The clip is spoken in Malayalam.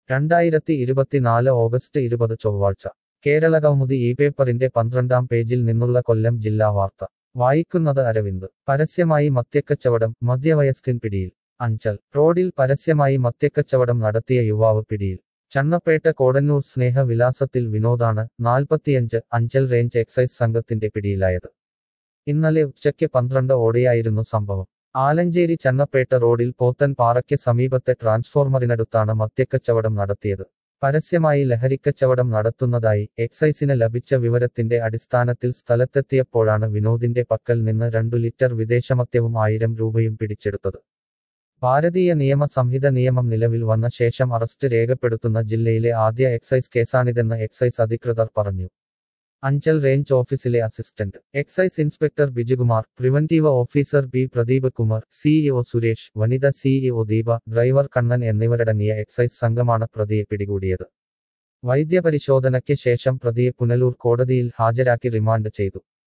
രണ്ടായിരത്തി ഇരുപത്തിനാല് ഓഗസ്റ്റ് ഇരുപത് ചൊവ്വാഴ്ച കേരളകൗമുദി ഈ പേപ്പറിന്റെ പന്ത്രണ്ടാം പേജിൽ നിന്നുള്ള കൊല്ലം ജില്ലാ വാർത്ത വായിക്കുന്നത് അരവിന്ദ് പരസ്യമായി മദ്യക്കച്ചവടം മധ്യവയസ്കൻ പിടിയിൽ അഞ്ചൽ റോഡിൽ പരസ്യമായി മദ്യക്കച്ചവടം നടത്തിയ യുവാവ് പിടിയിൽ ചണ്ണപ്പേട്ട കോടന്നൂർ സ്നേഹവിലാസത്തിൽ വിനോദാണ് നാൽപ്പത്തിയഞ്ച് അഞ്ചൽ റേഞ്ച് എക്സൈസ് സംഘത്തിന്റെ പിടിയിലായത് ഇന്നലെ ഉച്ചയ്ക്ക് പന്ത്രണ്ട് ഓടെയായിരുന്നു സംഭവം ആലഞ്ചേരി ചണ്ണപ്പേട്ട റോഡിൽ പോത്തൻ പാറയ്ക്ക് സമീപത്തെ ട്രാൻസ്ഫോർമറിനടുത്താണ് മദ്യക്കച്ചവടം നടത്തിയത് പരസ്യമായി ലഹരിക്കച്ചവടം നടത്തുന്നതായി എക്സൈസിന് ലഭിച്ച വിവരത്തിന്റെ അടിസ്ഥാനത്തിൽ സ്ഥലത്തെത്തിയപ്പോഴാണ് വിനോദിന്റെ പക്കൽ നിന്ന് രണ്ടു ലിറ്റർ വിദേശമദ്യവും ആയിരം രൂപയും പിടിച്ചെടുത്തത് ഭാരതീയ നിയമ സംഹിത നിയമം നിലവിൽ വന്ന ശേഷം അറസ്റ്റ് രേഖപ്പെടുത്തുന്ന ജില്ലയിലെ ആദ്യ എക്സൈസ് കേസാണിതെന്ന് എക്സൈസ് അധികൃതർ പറഞ്ഞു അഞ്ചൽ റേഞ്ച് ഓഫീസിലെ assistant excise inspector Bijukumar preventive officer B Pradeep Kumar CEO Suresh വനിത സിഇഒ ദീപ ഡ്രൈവർ കണ്ണൻ എന്നിവരടങ്ങിയ എക്സൈസ് സംഘമാണ് പ്രതിയെ പിടികൂടിയത് വൈദ്യപരിശോധനയ്ക്ക് ശേഷം പ്രതിയെ പുനലൂർ കോടതിയിൽ ഹാജരാക്കി റിമാൻഡ് ചെയ്തു